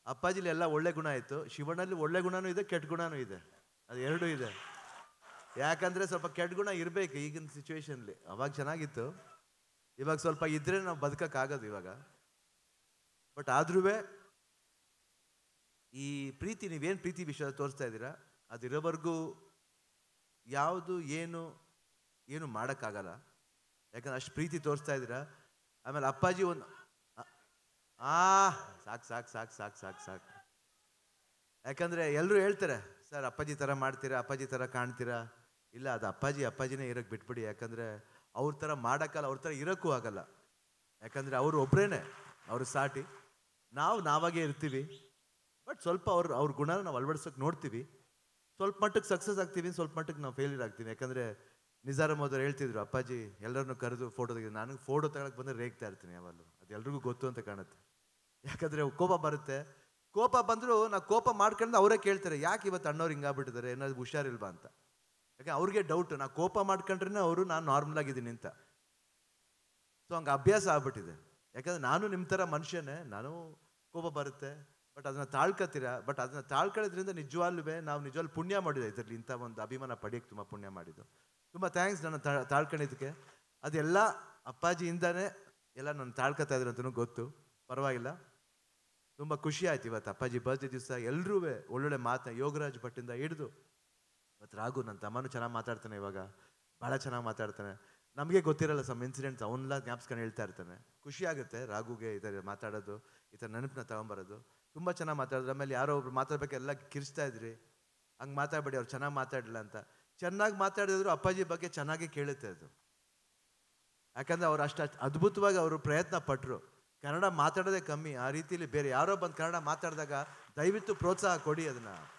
ಅಪ್ಪಾಜಿಲಿ ಎಲ್ಲ ಒಳ್ಳೆ ಗುಣ ಆಯಿತು ಶಿವಣ್ಣಲ್ಲಿ ಒಳ್ಳೆ ಗುಣನೂ ಇದೆ ಕೆಟ್ಟ ಗುಣನೂ ಇದೆ ಅದು ಎರಡೂ ಇದೆ ಯಾಕಂದರೆ ಸ್ವಲ್ಪ ಕೆಟ್ಟ ಗುಣ ಇರಬೇಕು ಈಗಿನ ಸಿಚುವೇಶನ್ಲಿ ಅವಾಗ ಚೆನ್ನಾಗಿತ್ತು ಇವಾಗ ಸ್ವಲ್ಪ ಇದ್ರೆ ನಾವು ಬದುಕಕ್ಕಾಗೋದು ಇವಾಗ ಬಟ್ ಆದ್ರೂ ಈ ಪ್ರೀತಿ ನೀವೇನು ಪ್ರೀತಿ ವಿಷಯ ತೋರಿಸ್ತಾ ಇದ್ದೀರಾ ಅದಿರೋವರೆಗೂ ಯಾವುದು ಏನು ಏನು ಮಾಡೋಕ್ಕಾಗಲ್ಲ ಯಾಕಂದ್ರೆ ಅಷ್ಟು ಪ್ರೀತಿ ತೋರಿಸ್ತಾ ಇದ್ದೀರಾ ಆಮೇಲೆ ಅಪ್ಪಾಜಿ ಒಂದು ಆ ಸಾಕು ಸಾಕು ಸಾಕು ಸಾಕು ಸಾಕು ಸಾಕು ಯಾಕಂದರೆ ಎಲ್ಲರೂ ಹೇಳ್ತಾರೆ ಸರ್ ಅಪ್ಪಾಜಿ ಥರ ಮಾಡ್ತೀರಾ ಅಪ್ಪಾಜಿ ಥರ ಕಾಣ್ತೀರಾ ಇಲ್ಲ ಅದು ಅಪ್ಪಾಜಿ ಅಪ್ಪಾಜಿನೇ ಇರೋಕ್ಕೆ ಬಿಟ್ಬಿಡಿ ಯಾಕಂದರೆ ಅವ್ರ ಥರ ಮಾಡೋಕ್ಕಲ್ಲ ಅವ್ರ ಥರ ಇರೋಕ್ಕೂ ಆಗಲ್ಲ ಯಾಕಂದರೆ ಅವರು ಒಬ್ಬರೇನೆ ಅವ್ರ ಸಾಟಿ ನಾವು ನಾವಾಗೇ ಇರ್ತೀವಿ ಬಟ್ ಸ್ವಲ್ಪ ಅವ್ರ ಅವ್ರ ಗುಣನ ನಾವು ಅಳವಡಿಸೋಕೆ ನೋಡ್ತೀವಿ ಸ್ವಲ್ಪ ಮಟ್ಟಕ್ಕೆ ಸಕ್ಸಸ್ ಆಗ್ತೀವಿ ಸ್ವಲ್ಪ ಮಟ್ಟಕ್ಕೆ ನಾವು ಫೇಲ್ಯೂರ್ ಆಗ್ತೀವಿ ಯಾಕಂದರೆ ನಿಜಾರ ಮೋದವ್ರು ಹೇಳ್ತಿದ್ರು ಅಪ್ಪಾಜಿ ಎಲ್ಲರನ್ನೂ ಕರೆದು ಫೋಟೋ ತೆಗೆದು ನನಗೆ ಫೋಟೋ ತಗೊಳಕ್ಕೆ ಬಂದರೆ ರೇಗ್ತಾ ಇರ್ತೀನಿ ಯಾವಾಗಲೂ ಅದು ಎಲ್ರಿಗೂ ಗೊತ್ತು ಅಂತ ಕಾಣುತ್ತೆ ಯಾಕಂದರೆ ಕೋಪ ಬರುತ್ತೆ ಕೋಪ ಬಂದರೂ ನಾವು ಕೋಪ ಮಾಡ್ಕೊಂಡು ಅವರೇ ಕೇಳ್ತಾರೆ ಯಾಕೆ ಇವತ್ತು ಅಣ್ಣವ್ರು ಹಿಂಗಾಗ್ಬಿಟ್ಟಿದ್ದಾರೆ ಏನಾದ್ರು ಹುಷಾರಿಲ್ವಾ ಅಂತ ಯಾಕೆ ಅವ್ರಿಗೆ ಡೌಟ್ ನಾ ಕೋಪ ಮಾಡ್ಕೊಂಡ್ರೆ ಅವರು ನಾನು ನಾರ್ಮಲ್ ಆಗಿದ್ದೀನಿ ಅಂತ ಸೊ ಹಂಗೆ ಅಭ್ಯಾಸ ಆಗ್ಬಿಟ್ಟಿದೆ ಯಾಕಂದ್ರೆ ನಾನು ನಿಮ್ಮ ಥರ ಮನುಷ್ಯನೇ ನಾನು ಕೋಪ ಬರುತ್ತೆ ಬಟ್ ಅದನ್ನ ತಾಳ್ಕತ್ತೀರಾ ಬಟ್ ಅದನ್ನ ತಾಳ್ಕೊಳ್ಳೋದ್ರಿಂದ ನಿಜವಾಗ್ಲೂ ನಾವು ನಿಜವಾಗ್ಲೂ ಪುಣ್ಯ ಮಾಡಿದೆ ಇದರಲ್ಲಿ ಇಂಥ ಒಂದು ಅಭಿಮಾನ ಪಡೆಯೋಕ್ಕೆ ತುಂಬ ಪುಣ್ಯ ಮಾಡಿದ್ದು ತುಂಬ ಥ್ಯಾಂಕ್ಸ್ ನನ್ನ ತಾ ತಾಳ್ಕೊಂಡಿದ್ದಕ್ಕೆ ಅದೆಲ್ಲ ಅಪ್ಪಾಜಿಯಿಂದಾನೇ ಎಲ್ಲ ನಾನು ತಾಳ್ಕೊತಾ ಇದ್ರು ಅಂತಲೂ ಗೊತ್ತು ಪರವಾಗಿಲ್ಲ ತುಂಬ ಖುಷಿ ಆಯ್ತು ಇವತ್ತು ಅಪ್ಪಾಜಿ ಬರ್ತ್ಡೇ ದಿವಸ ಎಲ್ಲರೂ ಒಳ್ಳೊಳ್ಳೆ ಮಾತನ್ನ ಯೋಗರಾಜ್ ಭಟ್ಟಿಂದ ಹಿಡಿದು ಇವತ್ತು ರಾಘು ನನ್ನ ತಮ್ಮನೂ ಚೆನ್ನಾಗಿ ಮಾತಾಡ್ತಾನೆ ಇವಾಗ ಭಾಳ ಚೆನ್ನಾಗಿ ಮಾತಾಡ್ತಾನೆ ನಮಗೆ ಗೊತ್ತಿರಲ್ಲ ಸಮ್ ಇನ್ಸಿಡೆಂಟ್ಸ್ ಅವನ್ನೆಲ್ಲ ಜ್ಞಾಪಿಸ್ಕೊಂಡು ಹೇಳ್ತಾ ಇರ್ತಾನೆ ಖುಷಿ ಆಗುತ್ತೆ ರಾಘುಗೆ ಈ ಥರ ಮಾತಾಡೋದು ಈ ಥರ ನೆನಪನ್ನ ತಗೊಂಬರೋದು ತುಂಬ ಚೆನ್ನಾಗಿ ಮಾತಾಡಿದ್ರು ಆಮೇಲೆ ಯಾರೋ ಒಬ್ರು ಮಾತಾಡ್ಬೇಕೆಲ್ಲ ಕಿರಿಸ್ತಾ ಇದ್ರಿ ಹಂಗೆ ಮಾತಾಡಬೇಡಿ ಅವ್ರು ಚೆನ್ನಾಗಿ ಮಾತಾಡಲಿಲ್ಲ ಅಂತ ಚೆನ್ನಾಗಿ ಮಾತಾಡಿದ್ರು ಅಪ್ಪಾಜಿ ಬಗ್ಗೆ ಚೆನ್ನಾಗಿ ಕೇಳುತ್ತೆ ಅದು ಯಾಕಂದ್ರೆ ಅವ್ರು ಅಷ್ಟು ಅಷ್ಟು ಅದ್ಭುತವಾಗಿ ಅವರು ಪ್ರಯತ್ನ ಪಟ್ಟರು ಕನ್ನಡ ಮಾತಾಡೋದೇ ಕಮ್ಮಿ ಆ ರೀತಿಲಿ ಬೇರೆ ಯಾರೋ ಬಂದು ಕನ್ನಡ ಮಾತಾಡಿದಾಗ ದಯವಿಟ್ಟು ಪ್ರೋತ್ಸಾಹ ಕೊಡಿ ಅದನ್ನ